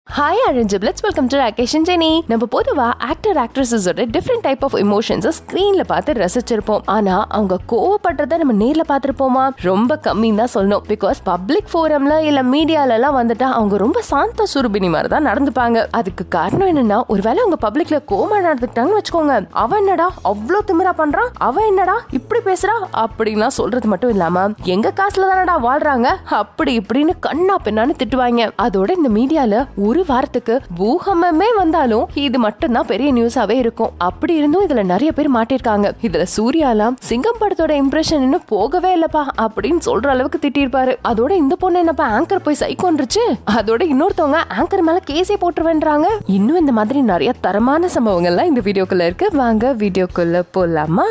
Hi அரேஞ்சபிள்ஸ் welcome to ராகேஷன் Jenny நம்ம பொதுவா ஆக்டர் ஆக்ட்ரஸஸோட டிஃப்ரெண்ட் டைப் ஆஃப் இமோஷன்ஸை ஸ்க்ரீன்ல பார்த்து ரசிச்சிருப்போம் ஆனா அவங்க கோவப்படுறத நம்ம நேர்ல பார்த்திருப்போமா ரொம்ப கம்மின்னு தான் சொல்லணும் பிகாஸ் பப்ளிக் ஃபோரம்ல இல்ல மீடியால எல்லாம் வந்துட்டா அவங்க ரொம்ப சாந்த சுரபினி மாதிரி தான் நடந்துப்பாங்க அதுக்கு காரணம் என்னன்னா ஒருவேளை அவங்க பப்ளிக்ல கோமா நடந்துக்கிட்டாங்கன்னு வச்சுக்கோங்க அவன் என்னடா அவ்வளோ திமிரா பண்றான் அவன் என்னடா இப்படி பேசுறா அப்படின்லாம் சொல்றது மட்டும் இல்லாம எங்க காசுல தானடா வாழ்றாங்க அப்படி இப்படின்னு கண்ணா பின்னான்னு திட்டுவாங்க அதோட இந்த மீடியால ஒரு வாரத்துக்கு பூகம்பமே வந்தாலும் இது மட்டும்தான் பெரிய நியூஸாவே இருக்கும் அப்படி இருந்தும் இதுல நிறைய பேர் மாட்டிருக்காங்க இதுல சூர்யாலாம் சிங்கம் படத்தோட இம்ப்ரெஷன் இன்னும் போகவே இல்லப்பா அப்படின்னு சொல்ற அளவுக்கு திட்டிருப்பாரு அதோட இந்த பொண்ணு என்னப்பா ஆங்கர் போய் சைக்கோன்றுச்சு அதோட இன்னொருத்தவங்க ஆங்கர் மேல கேஸே போட்டுருவேன்றாங்க இன்னும் இந்த மாதிரி நிறைய தரமான சம்பவங்கள்லாம் இந்த வீடியோக்குள்ள இருக்கு வாங்க வீடியோக்குள்ள போலாமா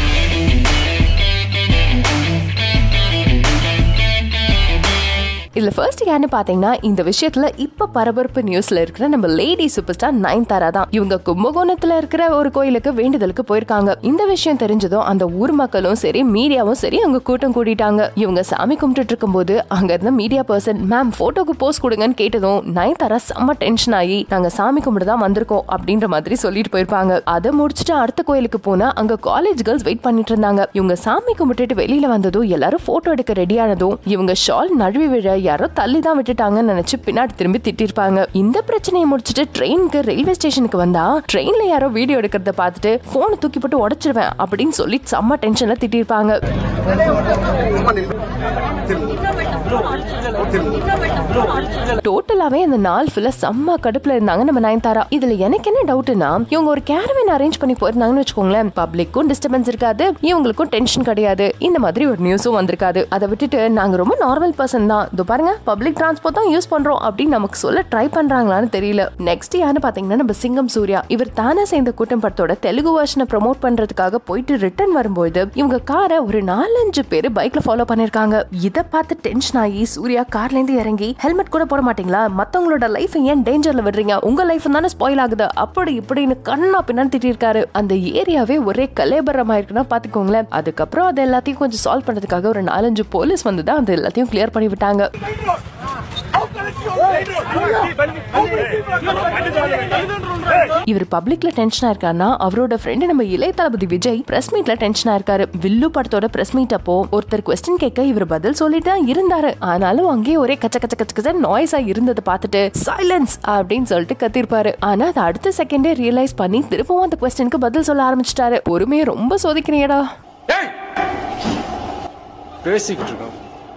இதுல ஃபர்ஸ்ட் யாருன்னு பாத்தீங்கன்னா இந்த விஷயத்துல இப்ப பரபரப்பு நியூஸ்ல இருக்கிற நம்ம லேடி சூப்பர் ஸ்டார் நயன்தாரா தான் இவங்க கும்பகோணத்துல இருக்கிற ஒரு கோயிலுக்கு வேண்டுதலுக்கு போயிருக்காங்க இந்த விஷயம் தெரிஞ்சதும் அந்த ஊர் மக்களும் சரி மீடியாவும் சரி அங்க கூட்டம் கூட்டிட்டாங்க இவங்க சாமி கும்பிட்டுட்டு இருக்கும்போது அங்க இருந்த மீடியா பர்சன் மேம் போட்டோக்கு போஸ்ட் கொடுங்கன்னு கேட்டதும் நயன்தாரா செம்ம டென்ஷன் ஆகி நாங்க சாமி கும்பிட்டு தான் வந்திருக்கோம் அப்படின்ற மாதிரி சொல்லிட்டு போயிருப்பாங்க அதை முடிச்சுட்டு அடுத்த கோயிலுக்கு போனா அங்க காலேஜ் கேர்ள்ஸ் வெயிட் பண்ணிட்டு இருந்தாங்க இவங்க சாமி கும்பிட்டுட்டு வெளியில வந்ததும் எல்லாரும் போட்டோ எடுக்க ரெடியானதும் இவங்க ஷால் நழுவி விழ யாரோ தள்ளி தான் விட்டுட்டாங்கன்னு நினைச்சு பின்னாடி திரும்பி திட்டிருப்பாங்க இந்த பிரச்சனையை முடிச்சுட்டு ட்ரெயினுக்கு ரயில்வே ஸ்டேஷனுக்கு வந்தா ட்ரெயின்ல யாரோ வீடியோ எடுக்கிறத பார்த்துட்டு போனை தூக்கி போட்டு உடைச்சிருவேன் அப்படின்னு சொல்லி செம்ம டென்ஷன்ல திட்டிருப்பாங்க டோட்டலாவே அந்த நாள் ஃபுல்லா செம்ம கடுப்புல இருந்தாங்க நம்ம நயன்தாரா இதுல எனக்கு என்ன டவுட்னா இவங்க ஒரு கேரவன் அரேஞ்ச் பண்ணி போயிருந்தாங்கன்னு வச்சுக்கோங்களேன் பப்ளிக்கும் டிஸ்டர்பன்ஸ் இருக்காது இவங்களுக்கும் டென்ஷன் கிடையாது இந்த மாதிரி ஒரு நியூஸும் வந்திருக்காது அதை விட்டுட்டு நாங்க ரொம்ப நார்மல் பர்சன் தான் இதோ பாருங்க பப்ளிக் டிரான்ஸ்போர்ட் தான் யூஸ் பண்றோம் அப்படின்னு நமக்கு சொல்ல ட்ரை பண்றாங்களான்னு தெரியல நெக்ஸ்ட் யாருன்னு பாத்தீங்கன்னா நம்ம சிங்கம் சூர்யா இவர் தானே சேர்ந்த கூட்டம் படத்தோட தெலுங்கு வருஷனை ப்ரமோட் பண்றதுக்காக போயிட்டு ரிட்டர்ன் வரும்போது இவங்க காரை ஒரு நாலஞ்சு பேர் பைக்ல ஃபாலோ பண்ணிருக்காங்க இத பார்த்து டென்ஷன் ஆகி சூர்யா கார்ல இருந்து இறங்கி ஹெல்மெட் கூட போட மாட்டீங்களா மத்தவங்களோட லைஃப் ஏன் டேஞ்சர்ல விடுறீங்க உங்க லைஃப் தானே ஸ்பாயில் ஆகுது அப்படி இப்படின்னு கண்ணா பின்னான்னு திட்டிருக்காரு அந்த ஏரியாவே ஒரே கலேபரமா இருக்குன்னா பாத்துக்கோங்களேன் அதுக்கப்புறம் அது எல்லாத்தையும் கொஞ்சம் சால்வ் பண்றதுக்காக ஒரு நாலஞ்சு போலீஸ் வந்து தான் அது எல்லாத்தையும் கிளியர் பண்ணி விட்டாங்க இவர் பப்ளிக்ல டென்ஷனா இருக்காருன்னா அவரோட ஃப்ரெண்டு நம்ம இளைய தளபதி விஜய் பிரஸ் மீட்ல டென்ஷனா இருக்காரு வில்லு படத்தோட பிரஸ் மீட் அப்போ ஒருத்தர் கொஸ்டின் கேட்க இவர் பதில் சொல்லிட்டு தான் இருந்தாரு ஆனாலும் அங்கேயே ஒரே கச்ச கச்ச கச்ச கச்ச நாய்ஸா இருந்ததை பார்த்துட்டு சைலன்ஸ் அப்படின்னு சொல்லிட்டு கத்திருப்பாரு ஆனா அது அடுத்த செகண்டே ரியலைஸ் பண்ணி திரும்பவும் அந்த கொஸ்டினுக்கு பதில் சொல்ல ஆரம்பிச்சிட்டாரு பொறுமையை ரொம்ப சோதிக்கிறீங்கடா பேசிக்கிட்டு இருக்கோம்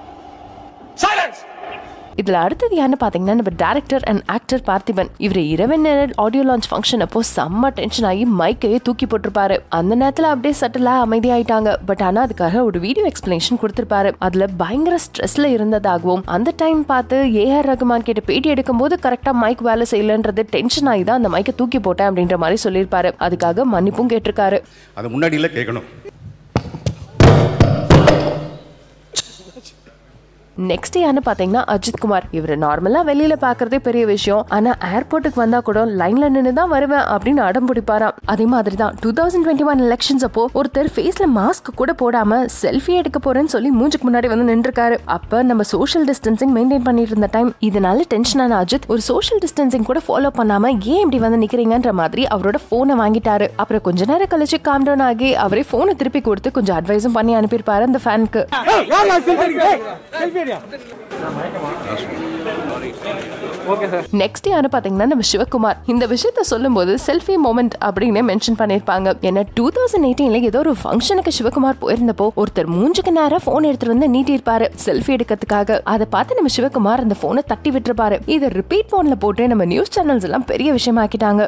இதுல அடுத்தது யாருன்னு பாத்தீங்கன்னா நம்ம டேரக்டர் அண்ட் ஆக்டர் பார்த்திபன் இவர் இரவு நேர ஆடியோ லான்ச் ஃபங்க்ஷன் அப்போ செம்ம டென்ஷன் ஆகி மைக்கையே தூக்கி போட்டிருப்பாரு அந்த நேரத்துல அப்படியே சட்டலா அமைதியாயிட்டாங்க பட் ஆனா அதுக்காக ஒரு வீடியோ எக்ஸ்பிளனேஷன் கொடுத்திருப்பாரு அதுல பயங்கர ஸ்ட்ரெஸ்ல இருந்ததாகவும் அந்த டைம் பார்த்து ஏஆர் ரகுமான் கிட்ட பேட்டி எடுக்கும் போது கரெக்டா மைக் வேலை செய்யலன்றது டென்ஷன் ஆகி தான் அந்த மைக்கை தூக்கி போட்டேன் அப்படின்ற மாதிரி சொல்லியிருப்பாரு அதுக்காக மன்னிப்பும் கேட்டிருக்காரு அதை முன்னாடியில கேட்கணும் நெக்ஸ்ட் யாருன்னு பாத்தீங்கன்னா அஜித் குமார் இவர் நார்மலா வெளியில பாக்குறதே பெரிய விஷயம் ஆனா ஏர்போர்ட்டுக்கு வந்தா கூட லைன்ல நின்று தான் வருவேன் அப்படின்னு அடம் பிடிப்பாராம் அதே மாதிரி தான் two thousand twenty one elections அப்போ ஒருத்தர் ஃபேஸ்ல மாஸ்க் கூட போடாம செல்ஃபி எடுக்க போறேன்னு சொல்லி மூஞ்சுக்கு முன்னாடி வந்து நின்றுருக்காரு அப்ப நம்ம சோஷியல் டிஸ்டன்சிங் மெயின்டைன் பண்ணிட்டு இருந்த டைம் இதனால டென்ஷனான அஜித் ஒரு சோஷியல் டிஸ்டன்சிங் கூட ஃபாலோ பண்ணாம ஏன் இப்படி வந்து நிக்கிறீங்கன்ற மாதிரி அவரோட போனை வாங்கிட்டாரு அப்புறம் கொஞ்ச நேரம் கழிச்சு காம் டவுன் ஆகி அவரே போனை திருப்பி கொடுத்து கொஞ்சம் அட்வைஸும் பண்ணி அனுப்பியிருப்பாரு அந்த ஃபேனுக்கு நெக்ஸ்ட் யாரு பாத்தீங்கன்னா நம்ம சிவகுமார் இந்த விஷயத்த சொல்லும்போது செல்ஃபி மோமெண்ட் அப்படின்னு மென்ஷன் பண்ணிருப்பாங்க ஏன்னா டூ தௌசண்ட் எயிட்டீன்ல ஏதோ ஒரு ஃபங்க்ஷனுக்கு சிவகுமார் போயிருந்தப்போ ஒருத்தர் மூஞ்சுக்கு நேரம் போன் எடுத்துட்டு வந்து நீட்டிருப்பாரு செல்ஃபி எடுக்கிறதுக்காக அதை பார்த்து நம்ம சிவகுமார் அந்த போனை தட்டி விட்டுருப்பாரு இதை ரிப்பீட் போன்ல போட்டு நம்ம நியூஸ் சேனல்ஸ் எல்லாம் பெரிய விஷயமாக்கிட்டாங்க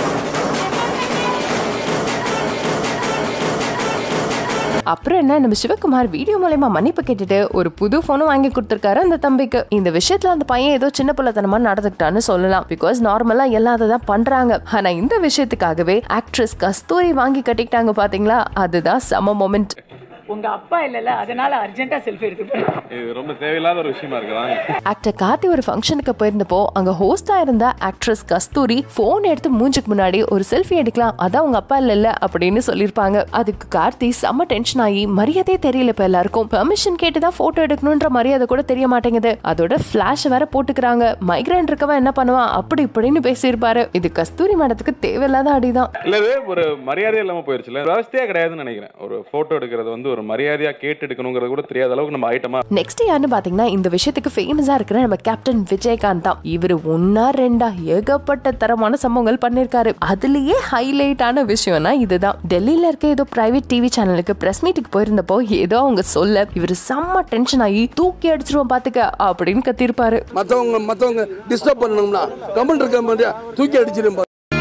அப்புறம் என்ன நம்ம சிவகுமார் வீடியோ மூலயமா மன்னிப்பு கேட்டுட்டு ஒரு புது போனும் வாங்கி கொடுத்திருக்காரு அந்த தம்பிக்கு இந்த விஷயத்துல அந்த பையன் ஏதோ சின்ன பிள்ளைத்தனமா நடந்துக்கிட்டான்னு சொல்லலாம் பிகாஸ் நார்மலா எல்லாத்தையும் பண்றாங்க ஆனா இந்த விஷயத்துக்காகவே ஆக்ட்ரஸ் கஸ்தூரி வாங்கி கட்டிக்கிட்டாங்க பாத்தீங்களா அதுதான் செம மொமெண்ட் உங்க அப்பா இல்லைல்ல அதனால அர்ஜென்ட்டா செல்ஃபி எடுத்துப்பேன் இது ரொம்ப தேவையில்லாத ஒரு விஷயமா இருக்குதான் ஆக்டர் கார்த்தி ஒரு ஃபங்க்ஷனுக்கு போயிருந்தப்போ அங்க ஹோஸ்டா இருந்த ஆக்ட்ரஸ் கஸ்தூரி போன் எடுத்து மூஞ்சுக்கு முன்னாடி ஒரு செல்ஃபி எடுக்கலாம் அதான் உங்க அப்பா இல்ல அப்படின்னு சொல்லிருப்பாங்க அதுக்கு கார்த்தி செம்ம டென்ஷன் ஆகி மரியாதையே தெரியல இப்ப எல்லாருக்கும் பெர்மிஷன் கேட்டுதான் போட்டோ எடுக்கணும்ன்ற மரியாதை கூட தெரிய மாட்டேங்குது அதோட பிளாஷ் வேற போட்டுக்கிறாங்க மைக்ரேன் இருக்கவன் என்ன பண்ணுவான் அப்படி இப்படின்னு பேசியிருப்பாரு இது கஸ்தூரி மேடத்துக்கு தேவையில்லாத அடிதான் இல்ல இது ஒரு மரியாதை இல்லாம போயிருச்சுல விவசாயே கிடையாதுன்னு நினைக்கிறேன் ஒரு போட்டோ எடுக்கிறது வந்து ஒரு மரியாதையா கேட்டு எடுக்கணுங்கிறது கூட தெரியாத அளவுக்கு நம்ம ஐட்டமா நெக்ஸ்ட் யாருன்னு பாத்தீங்கன்னா இந்த விஷயத்துக்கு ஃபேமஸா இருக்கிற நம்ம கேப்டன் விஜயகாந்த் தான் இவர் ஒன்னா ரெண்டா ஏகப்பட்ட தரமான சம்பவங்கள் பண்ணிருக்காரு அதுலயே ஹைலைட்டான விஷயம்னா இதுதான் டெல்லியில இருக்க ஏதோ பிரைவேட் டிவி சேனலுக்கு பிரஸ் மீட்டுக்கு போயிருந்தப்போ ஏதோ அவங்க சொல்ல இவர் செம்ம டென்ஷன் ஆகி தூக்கி அடிச்சிருவோம் பாத்துக்க அப்படின்னு கத்திருப்பாரு மற்றவங்க மற்றவங்க டிஸ்டர்ப் பண்ணணும்னா கமெண்ட் இருக்க மாதிரியா தூக்கி அடிச்சிடும்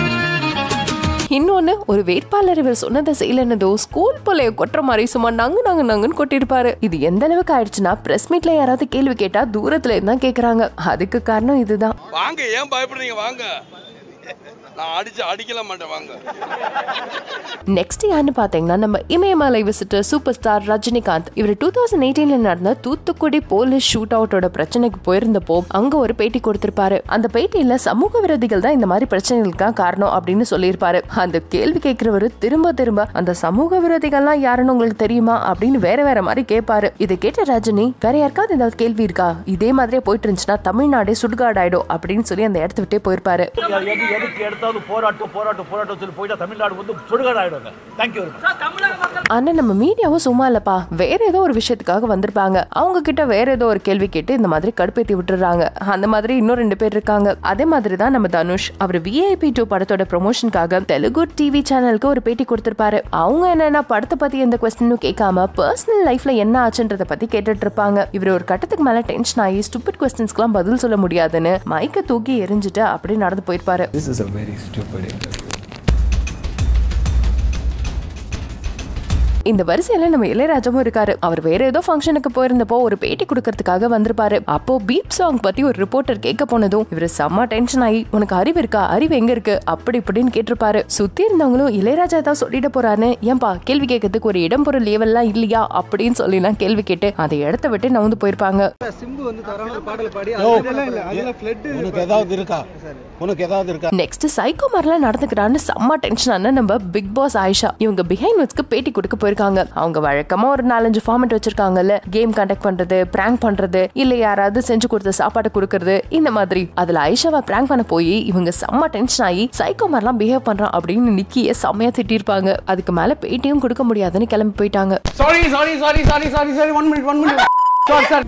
இன்னொன்னு ஒரு வேட்பாளர் இவர் சொன்னதை செய்யலன்னதோ ஸ்கூல் பிள்ளைய கொட்டுற மாதிரி சும்மா நங்கு நங்கு நங்குன்னு கொட்டிருப்பாரு இது எந்த அளவுக்கு ஆயிடுச்சுன்னா பிரஸ் மீட்ல யாராவது கேள்வி கேட்டா தூரத்துல இருந்தா கேக்குறாங்க அதுக்கு காரணம் இதுதான் வாங்க ஏன் பயப்படுறீங்க வாங்க நான் அடிச்சு அடிக்கல மாட்டேன் வாங்க நெக்ஸ்ட் யாருன்னு பாத்தீங்கன்னா நம்ம இமயமலை விசிட்டர் சூப்பர் ஸ்டார் ரஜினிகாந்த் இவர் டூ தௌசண்ட் எயிட்டீன்ல நடந்த தூத்துக்குடி போலீஸ் ஷூட் அவுட்டோட பிரச்சனைக்கு போயிருந்தப்போ அங்க ஒரு பேட்டி கொடுத்திருப்பாரு அந்த பேட்டியில சமூக விரோதிகள் தான் இந்த மாதிரி பிரச்சனைகளுக்கு காரணம் அப்படின்னு சொல்லியிருப்பாரு அந்த கேள்வி கேட்கிறவரு திரும்ப திரும்ப அந்த சமூக விரோதிகள்லாம் யாருன்னு உங்களுக்கு தெரியுமா அப்படின்னு வேற வேற மாதிரி கேட்பாரு இதை கேட்ட ரஜினி வேற யாருக்காவது ஏதாவது கேள்வி இருக்கா இதே மாதிரியே போயிட்டு இருந்துச்சுன்னா தமிழ்நாடே சுடுகாடாயிடும் அப்படின்னு சொல்லி அந்த இடத்த விட்டே போயிருப்பாரு எது எதுக்கு எடுத்தாலும் போராட்டம் போராட்டம் போராட்டம் சொல்லி போயிட்டா தமிழ்நாடு வந்து சுடுகாடு ஆயிடுங்க தேங்க்யூ ஆனா நம்ம மீடியாவும் சும்மா இல்லப்பா வேற ஏதோ ஒரு விஷயத்துக்காக வந்திருப்பாங்க அவங்க கிட்ட வேற ஏதோ ஒரு கேள்வி கேட்டு இந்த மாதிரி கடுப்பேத்தி விட்டுறாங்க அந்த மாதிரி இன்னும் ரெண்டு பேர் இருக்காங்க அதே மாதிரி தான் நம்ம தனுஷ் அவர் விஐபி டூ படத்தோட ப்ரொமோஷனுக்காக தெலுங்கு டிவி சேனலுக்கு ஒரு பேட்டி கொடுத்திருப்பாரு அவங்க என்னன்னா படத்தை பத்தி எந்த கொஸ்டினும் கேட்காம பர்சனல் லைஃப்ல என்ன ஆச்சுன்றத பத்தி கேட்டுட்டு இருப்பாங்க இவர் ஒரு கட்டத்துக்கு மேல டென்ஷன் ஆகி ஸ்டூபிட் கொஸ்டின்ஸ்க்குலாம் பதில் சொல்ல முடியாதுன்னு மைக்க தூக்கி எரிஞ்சுட்டு அப்படியே நடந்து போயிருப்பாரு This is a very stupid interview. இந்த வரிசையில நம்ம இளையராஜாவும் இருக்காரு அவர் வேற ஏதோ ஃபங்க்ஷனுக்கு போயிருந்தப்போ ஒரு பேட்டி கொடுக்கறதுக்காக வந்திருப்பாரு அப்போ பீப் சாங் பத்தி ஒரு ரிப்போர்ட்டர் கேட்க போனதும் இவர் செம்ம டென்ஷன் ஆகி உனக்கு அறிவு இருக்கா அறிவு எங்க இருக்கு அப்படி இப்படின்னு கேட்டிருப்பாரு சுத்தி இருந்தவங்களும் இளையராஜா ஏதாவது சொல்லிட்டு போறான்னு ஏன்பா கேள்வி கேட்கறதுக்கு ஒரு இடம் பொருள் லேவல்லாம் இல்லையா அப்படின்னு சொல்லிலாம் கேள்வி கேட்டு அந்த இடத்த விட்டு நவுந்து போயிருப்பாங்க உனக்கு ஏதாவது இருக்கா உனக்கு ஏதாவது இருக்கா நெக்ஸ்ட் சைக்கோ மாதிரிலாம் நடந்துக்கிறான்னு செம்ம டென்ஷனான நம்ம பிக் பாஸ் ஆயிஷா இவங்க பிஹைண்ட் நோட்ஸ்க்கு பேட்டி கொடுக்க போயிருக்காங்க அவங்க வழக்கமா ஒரு நாலஞ்சு ஃபார்மேட் வச்சிருக்காங்கல்ல கேம் கண்டக்ட் பண்றது பிராங்க் பண்றது இல்ல யாராவது செஞ்சு கொடுத்த சாப்பாடு கொடுக்கறது இந்த மாதிரி அதுல ஐஷாவை பிராங்க் பண்ண போய் இவங்க செம்ம டென்ஷன் ஆகி சைக்கோ மாதிரிலாம் பிஹேவ் பண்றான் அப்படின்னு நிக்கிய செம்மையா திட்டிருப்பாங்க அதுக்கு மேல பேட்டியும் கொடுக்க முடியாதுன்னு கிளம்பி போயிட்டாங்க sorry sorry sorry sorry sorry sorry one minute one minute sorry sir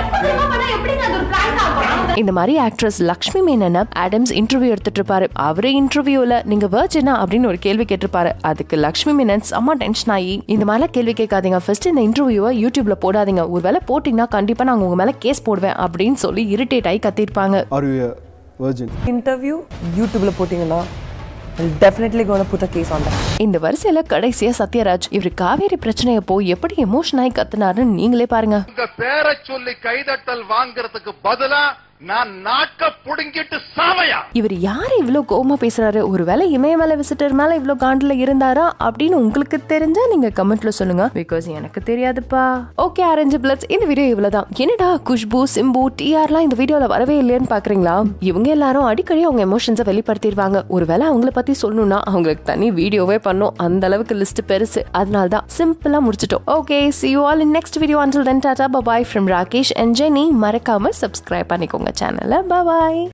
இந்த மாதிரி ஆக்ட்ரஸ் லக்ஷ்மி மேனன ஆடம்ஸ் இன்டர்வியூ எடுத்துட்டு இருப்பாரு அவரே இன்டர்வியூல நீங்க வர்ஜினா அப்படின்னு ஒரு கேள்வி கேட்டிருப்பாரு அதுக்கு லக்ஷ்மி மேனன் செம்ம டென்ஷன் ஆகி இந்த மாதிரிலாம் கேள்வி கேட்காதீங்க ஃபர்ஸ்ட் இந்த இன்டர்வியூவை யூடியூப்ல போடாதீங்க ஒருவேளை போட்டீங்கன்னா கண்டிப்பா நான் உங்க மேல கேஸ் போடுவேன் அப்படின்னு சொல்லி இரிட்டேட் ஆகி கத்திருப்பாங்க Are you a virgin? interview யூடியூப்ல போட்டீங்கன்னா I'll definitely gonna put a case on that. இந்த வரிசையில கடைசியா சத்யராஜ் இவர் காவேரி பிரச்சனைய போய் எப்படி எமோஷன் ஆகி கத்துனாருன்னு நீங்களே பாருங்க உங்க பேரை சொல்லி கைதட்டல் வாங்குறதுக்கு பதிலா நான் நாக்க புடுங்கிட்டு சாவையா இவர் யாரு இவ்ளோ கோவமா பேசுறாரு ஒருவேளை இமயமலை விசிட்டர் மேல இவ்ளோ காண்டில் இருந்தாரா அப்படின்னு உங்களுக்கு தெரிஞ்சா நீங்க கமெண்ட்ல சொல்லுங்க பிகாஸ் எனக்கு தெரியாதுப்பா ஓகே அரேஞ்சு பிளட்ஸ் இந்த வீடியோ இவ்வளவுதான் என்னடா குஷ்பு சிம்பு டிஆர்லாம் இந்த வீடியோல வரவே இல்லையான்னு பாக்குறீங்களா இவங்க எல்லாரும் அடிக்கடி அவங்க எமோஷன்ஸை வெளிப்படுத்திடுவாங்க ஒருவேளை அவங்கள பத்தி சொல்லணும்னா அவங்களுக்கு தனி வீடியோவே பண்ணும் அந்த அளவுக்கு லிஸ்ட் பெருசு அதனால தான் சிம்பிளா முடிச்சிட்டோம் okay see you all in next video until then tata bye bye from Rakesh and Jenny மறக்காம subscribe பண்ணிக்கோங்க சேனலை bye bye